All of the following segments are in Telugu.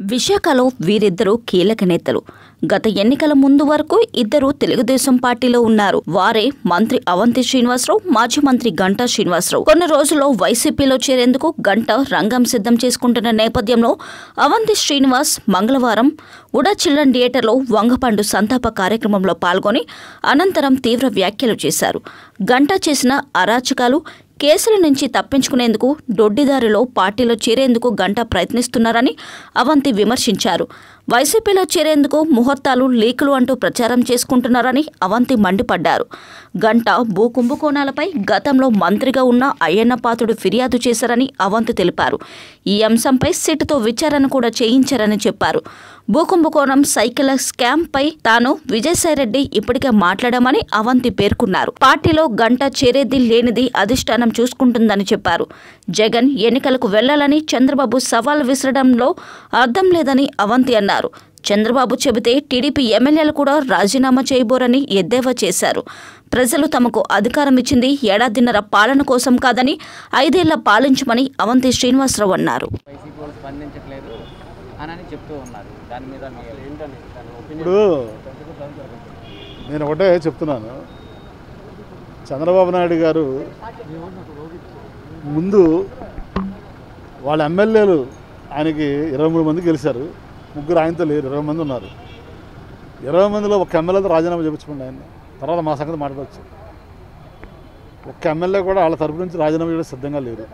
విశాఖలో వీరిద్దరూ కీలక నేతలు గత ఎన్నికల ముందు వరకు ఇద్దరు తెలుగుదేశం పార్టీలో ఉన్నారు వారే మంత్రి అవంతి శ్రీనివాసరావు మాజీ మంత్రి గంటా శ్రీనివాసరావు కొన్ని రోజుల్లో వైసీపీలో చేరేందుకు గంట రంగం సిద్ధం చేసుకుంటున్న నేపథ్యంలో అవంతి శ్రీనివాస్ మంగళవారం ఉడా చిల్డ్రన్ థియేటర్లో వంగపండు సంతాప కార్యక్రమంలో పాల్గొని అనంతరం తీవ్ర వ్యాఖ్యలు చేశారు గంటా చేసిన అరాచకాలు కేసుల నుంచి తప్పించుకునేందుకు దొడ్డిదారిలో పార్టీలో చేరేందుకు గంట ప్రయత్నిస్తున్నారని అవంతి విమర్శించారు వైసీపీలో చేరేందుకు ముహూర్తాలు లీకులు అంటూ ప్రచారం చేసుకుంటున్నారని అవంతి మండిపడ్డారు గంట భూ కుంభకోణాలపై గతంలో మంత్రిగా ఉన్న అయ్యన్నపాత్రుడు ఫిర్యాదు చేశారని అవంతి తెలిపారు ఈ అంశంపై సిట్తో విచారణ కూడా చేయించారని చెప్పారు భూ కుంభకోణం సైకిల్ స్కామ్ పై తాను విజయసాయిరెడ్డి ఇప్పటికే మాట్లాడామని అవంతి పేర్కొన్నారు పార్టీలో గంట చేరేది లేనిది అధిష్టానం చూసుకుంటుందని చెప్పారు జగన్ ఎన్నికలకు వెళ్లాలని చంద్రబాబు సవాల్ విసరడంలో అర్థం లేదని అవంతి అన్నారు చంద్రబాబు చెబితే టీడీపీ ఎమ్మెల్యేలు కూడా రాజీనామా చేయబోరని ఎద్దేవా చేశారు ప్రజలు తమకు అధికారం ఇచ్చింది ఏడాదిన్నర పాలన కోసం కాదని ఐదేళ్ల పాలించమని అవంతి శ్రీనివాసరావు అన్నారు వైసీపీ వాళ్ళు స్పందించట్లేదు అని అని చెప్తూ ఉన్నారు దాని మీద మీ ఏంటని దాని ఒపీనియన్ ఇప్పుడు నేను ఒకటే చెప్తున్నాను చంద్రబాబు నాయుడు గారు ముందు వాళ్ళ ఎమ్మెల్యేలు ఆయనకి ఇరవై మూడు మంది గెలిచారు ముగ్గురు ఆయనతో లేరు ఇరవై మంది ఉన్నారు ఇరవై మందిలో ఒక ఎమ్మెల్యేతో రాజీనామా చేయించుకోండి ఆయన తర్వాత మా సంగతి మాట్లాడవచ్చు ఒక్క ఎమ్మెల్యే కూడా వాళ్ళ తరపు నుంచి రాజీనామా చేయడం సిద్ధంగా లేరు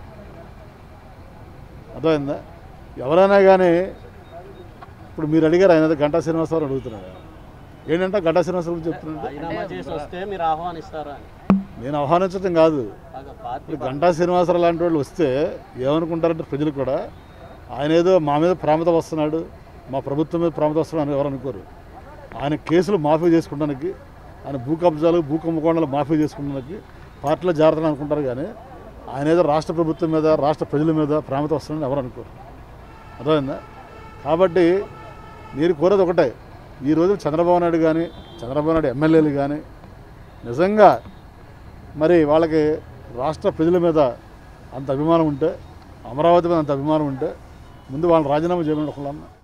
అర్థమైందా ఎవరైనా కానీ ఇప్పుడు మీరు అడిగారు ఆయన గంటా శ్రీనివాసరావు అడుగుతున్నాడు ఏంటంటే గంటా శ్రీనివాసరావు గురించి చెప్తున్నాడు రాజీనామా చేసి వస్తే మీరు ఆహ్వానిస్తారా అని నేను ఆహ్వానించడం కాదు బాగా పార్టీ ఇప్పుడు గంటా శ్రీనివాసరావు లాంటి వాళ్ళు వస్తే ఏమనుకుంటారంటే ప్రజలు కూడా ఆయన ఏదో మా మీద ప్రామత వస్తున్నాడు మా ప్రభుత్వం మీద ప్రామత వస్తున్నాడు అని ఎవరు అనుకోరు ఆయన కేసులు మాఫీ చేసుకోవడానికి ఆయన భూ కబ్జాలు భూ కుంభకోణాలు మాఫీ చేసుకోవడానికి పార్టీలో జాగ్రత్తలు అనుకుంటారు కానీ ఆయన ఏదో రాష్ట్ర ప్రభుత్వం మీద రాష్ట్ర ప్రజల మీద ప్రామత వస్తున్నాడని ఎవరు అనుకోరు అర్థమైందా కాబట్టి మీరు కోరేది ఒకటే ఈరోజు చంద్రబాబు నాయుడు కానీ చంద్రబాబు నాయుడు ఎమ్మెల్యేలు కానీ నిజంగా మరి వాళ్ళకి రాష్ట్ర ప్రజల మీద అంత అభిమానం ఉంటే అమరావతి మీద అంత అభిమానం ఉంటే ముందు వాళ్ళని రాజీనామా చేయమని ఒకళ్ళన్నా